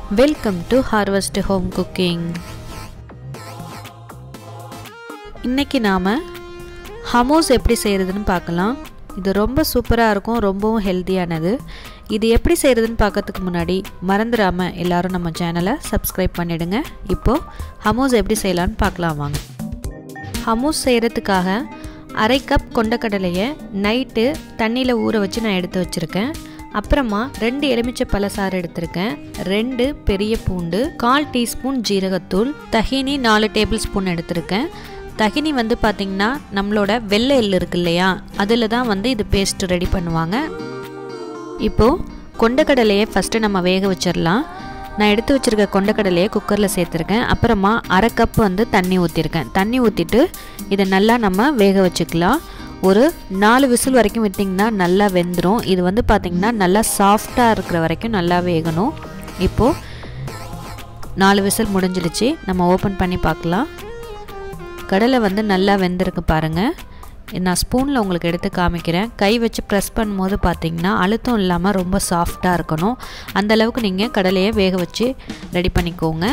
welcome to harvest home cooking இன்னைக்கு நாம் ஹமோஸ் எப்படி செய்கிறதுன்னு பார்க்கலாம் இது ரொம்ப சூப்பராக இருக்கும் ரொம்பவும் ஹெல்த்தியானது இது எப்படி செய்கிறதுன்னு பார்க்கறதுக்கு முன்னாடி மறந்துடாமல் எல்லாரும் நம்ம சேனலை சப்ஸ்கிரைப் பண்ணிடுங்க இப்போது ஹமோஸ் எப்படி செய்யலான்னு பார்க்கலாம் வாங்க ஹமூஸ் செய்கிறதுக்காக அரை கப் கொண்டக்கடலையை நைட்டு தண்ணியில் ஊற வச்சு நான் எடுத்து வச்சுருக்கேன் அப்புறமா ரெண்டு எலுமிச்சை பழசாறு எடுத்திருக்கேன் ரெண்டு பெரிய பூண்டு கால் டீஸ்பூன் ஜீரகத்தூள் தஹினி நாலு டேபிள் ஸ்பூன் எடுத்திருக்கேன் தகினி வந்து பார்த்திங்கன்னா நம்மளோட வெள்ளை எள் இருக்கு இல்லையா அதில் தான் வந்து இது பேஸ்ட் ரெடி பண்ணுவாங்க இப்போது கொண்டக்கடலையை ஃபஸ்ட்டு நம்ம வேக வச்சிடலாம் நான் எடுத்து வச்சுருக்க கொண்டக்கடலையை குக்கரில் சேர்த்துருக்கேன் அப்புறமா அரை கப் வந்து தண்ணி ஊற்றிருக்கேன் தண்ணி ஊற்றிட்டு இதை நல்லா நம்ம வேக வச்சுக்கலாம் ஒரு நாலு விசில் வரைக்கும் விட்டிங்கன்னா நல்லா வெந்துடும் இது வந்து பார்த்திங்கன்னா நல்லா சாஃப்டாக இருக்கிற வரைக்கும் நல்லா வேகணும் இப்போது நாலு விசில் முடிஞ்சிடுச்சு நம்ம ஓப்பன் பண்ணி பார்க்கலாம் கடலை வந்து நல்லா வெந்திருக்கு பாருங்கள் நான் ஸ்பூனில் உங்களுக்கு எடுத்து காமிக்கிறேன் கை வச்சு ப்ரெஸ் பண்ணும்போது பார்த்தீங்கன்னா அழுத்தம் இல்லாமல் ரொம்ப சாஃப்டாக இருக்கணும் அந்தளவுக்கு நீங்கள் கடலையை வேக வச்சு ரெடி பண்ணிக்கோங்க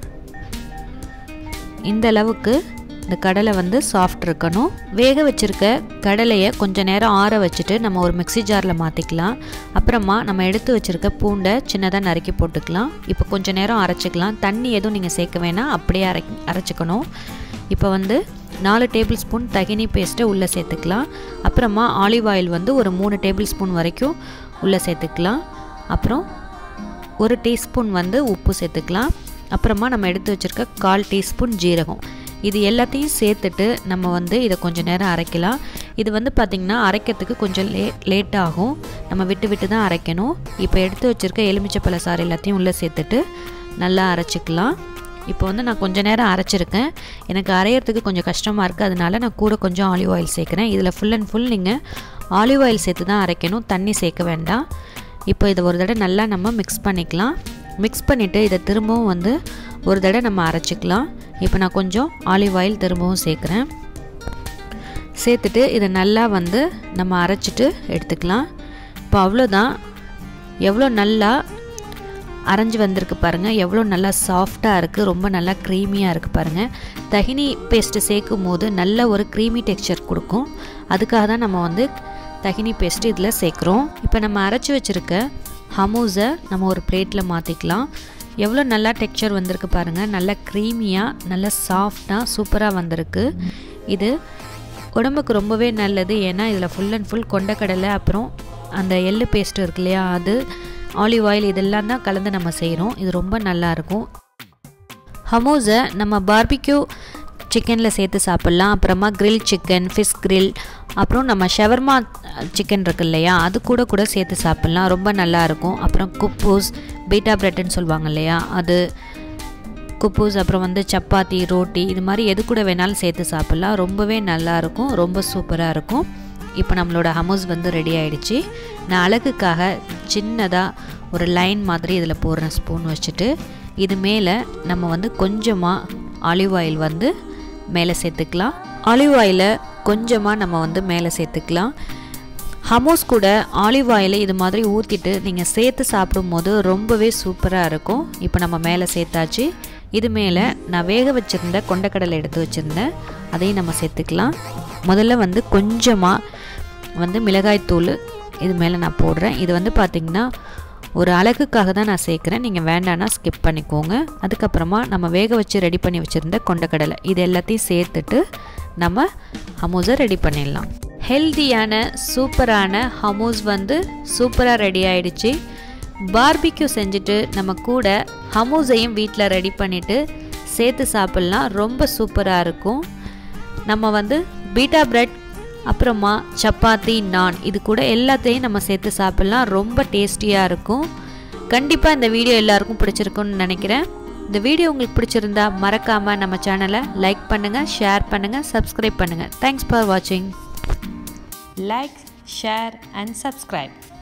இந்த அளவுக்கு இந்த கடலை வந்து சாஃப்ட் இருக்கணும் வேக வச்சுருக்க கடலையை கொஞ்சம் நேரம் ஆற வச்சுட்டு நம்ம ஒரு மிக்சி ஜாரில் மாற்றிக்கலாம் அப்புறமா நம்ம எடுத்து வச்சுருக்க பூண்டை சின்னதாக நறுக்கி போட்டுக்கலாம் இப்போ கொஞ்சம் நேரம் அரைச்சிக்கலாம் தண்ணி எதுவும் நீங்கள் சேர்க்க வேணாம் அப்படியே அரை அரைச்சிக்கணும் இப்போ வந்து நாலு டேபிள் ஸ்பூன் தகினி பேஸ்ட்டை உள்ளே சேர்த்துக்கலாம் அப்புறமா ஆலிவ் ஆயில் வந்து ஒரு மூணு டேபிள் ஸ்பூன் வரைக்கும் உள்ளே சேர்த்துக்கலாம் அப்புறம் ஒரு டீஸ்பூன் வந்து உப்பு சேர்த்துக்கலாம் அப்புறமா நம்ம எடுத்து வச்சுருக்க கால் டீஸ்பூன் ஜீரகம் இது எல்லாத்தையும் சேர்த்துட்டு நம்ம வந்து இதை கொஞ்சம் நேரம் அரைக்கலாம் இது வந்து பார்த்திங்கன்னா அரைக்கிறதுக்கு கொஞ்சம் லே லேட் ஆகும் நம்ம விட்டு விட்டு தான் அரைக்கணும் இப்போ எடுத்து வச்சுருக்க எலுமிச்சப்பழ சாறு எல்லாத்தையும் உள்ளே சேர்த்துட்டு நல்லா அரைச்சிக்கலாம் இப்போ வந்து நான் கொஞ்சம் நேரம் அரைச்சிருக்கேன் எனக்கு அரையிறதுக்கு கொஞ்சம் கஷ்டமாக இருக்குது அதனால நான் கூட கொஞ்சம் ஆலிவ் ஆயில் சேர்க்குறேன் இதில் ஃபுல் அண்ட் ஃபுல் நீங்கள் ஆலிவ் ஆயில் சேர்த்து தான் அரைக்கணும் தண்ணி சேர்க்க வேண்டாம் இப்போ இதை ஒரு தடவை நல்லா நம்ம மிக்ஸ் பண்ணிக்கலாம் மிக்ஸ் பண்ணிவிட்டு இதை திரும்பவும் வந்து ஒரு தடவை நம்ம அரைச்சிக்கலாம் இப்போ நான் கொஞ்சம் ஆலிவ் ஆயில் திரும்பவும் சேர்க்குறேன் சேர்த்துட்டு இதை நல்லா வந்து நம்ம அரைச்சிட்டு எடுத்துக்கலாம் இப்போ அவ்வளோதான் எவ்வளோ நல்லா அரைஞ்சி வந்திருக்கு பாருங்கள் எவ்வளோ நல்லா சாஃப்டாக இருக்குது ரொம்ப நல்லா க்ரீமியாக இருக்குது பாருங்கள் தகினி பேஸ்ட்டு சேர்க்கும் போது நல்ல ஒரு க்ரீமி டெக்ஸ்சர் கொடுக்கும் அதுக்காக தான் நம்ம வந்து தகினி பேஸ்ட்டு இதில் சேர்க்குறோம் இப்போ நம்ம அரைச்சி வச்சுருக்க ஹமூஸை நம்ம ஒரு பிளேட்டில் மாற்றிக்கலாம் எவ்வளோ நல்லா டெக்ஸ்சர் வந்திருக்கு பாருங்கள் நல்லா க்ரீமியாக நல்லா சாஃப்டாக சூப்பராக வந்திருக்கு இது உடம்புக்கு ரொம்பவே நல்லது ஏன்னா இதில் ஃபுல் அண்ட் ஃபுல் கொண்டக்கடலை அப்புறம் அந்த எள்ளு பேஸ்ட்டு இருக்கு இல்லையா அது ஆலிவ் ஆயில் இதெல்லாம் தான் கலந்து நம்ம செய்கிறோம் இது ரொம்ப நல்லாயிருக்கும் ஹமூஸை நம்ம பார்பிக்யூ சிக்கனில் சேர்த்து சாப்பிட்லாம் அப்புறமா கிரில் சிக்கன் ஃபிஷ் கிரில் அப்புறம் நம்ம ஷவர்மா சிக்கன் இருக்கு இல்லையா அது கூட கூட சேர்த்து சாப்பிட்லாம் ரொம்ப நல்லாயிருக்கும் அப்புறம் குப்பூஸ் பீட்டா பிரெட்டுன்னு சொல்லுவாங்க இல்லையா அது குப்பூஸ் அப்புறம் வந்து சப்பாத்தி ரோட்டி இது மாதிரி எது கூட வேணாலும் சேர்த்து சாப்பிட்லாம் ரொம்பவே நல்லாயிருக்கும் ரொம்ப சூப்பராக இருக்கும் இப்போ நம்மளோட ஹமூஸ் வந்து ரெடி ஆகிடுச்சு நான் அழகுக்காக சின்னதாக ஒரு லைன் மாதிரி இதில் போடுறேன் ஸ்பூன் வச்சுட்டு இது மேலே நம்ம வந்து கொஞ்சமாக ஆலிவ் ஆயில் வந்து மேலே சேர்த்துக்கலாம் ஆலிவ் ஆயிலை கொஞ்சமாக நம்ம வந்து மேலே சேர்த்துக்கலாம் ஹமோஸ் கூட ஆலிவ் ஆயிலை இது மாதிரி ஊற்றிட்டு நீங்கள் சேர்த்து சாப்பிடும்போது ரொம்பவே சூப்பராக இருக்கும் இப்போ நம்ம மேலே சேர்த்தாச்சு இது மேலே நான் வேக வச்சுருந்த கொண்டக்கடலை எடுத்து வச்சுருந்தேன் அதையும் நம்ம சேர்த்துக்கலாம் முதல்ல வந்து கொஞ்சமாக வந்து மிளகாய்த்தூள் இது மேலே நான் போடுறேன் இது வந்து பார்த்திங்கன்னா ஒரு அழகுக்காக தான் நான் சேர்க்குறேன் நீங்கள் வேண்டான்னா ஸ்கிப் பண்ணிக்கோங்க அதுக்கப்புறமா நம்ம வேக வச்சு ரெடி பண்ணி வச்சுருந்த கொண்டக்கடலை இது எல்லாத்தையும் சேர்த்துட்டு நம்ம ஹமூஸை ரெடி பண்ணிடலாம் ஹெல்த்தியான சூப்பரான ஹமூஸ் வந்து சூப்பராக ரெடி ஆயிடுச்சு பார்பிக்யூ செஞ்சுட்டு நம்ம கூட ஹமூஸையும் வீட்டில் ரெடி பண்ணிவிட்டு சேர்த்து சாப்பிட்லாம் ரொம்ப சூப்பராக இருக்கும் நம்ம வந்து பீட்டா பிரெட் அப்புறமா சப்பாத்தி நான் இது கூட எல்லாத்தையும் நம்ம சேர்த்து சாப்பிட்லாம் ரொம்ப டேஸ்டியாக இருக்கும் கண்டிப்பாக இந்த வீடியோ எல்லாருக்கும் பிடிச்சிருக்குன்னு நினைக்கிறேன் இந்த வீடியோ உங்களுக்கு பிடிச்சிருந்தா மறக்காமல் நம்ம சேனலை லைக் பண்ணுங்கள் ஷேர் பண்ணுங்கள் சப்ஸ்கிரைப் பண்ணுங்கள் தேங்க்ஸ் ஃபார் வாட்சிங் லைக் ஷேர் அண்ட் சப்ஸ்கிரைப்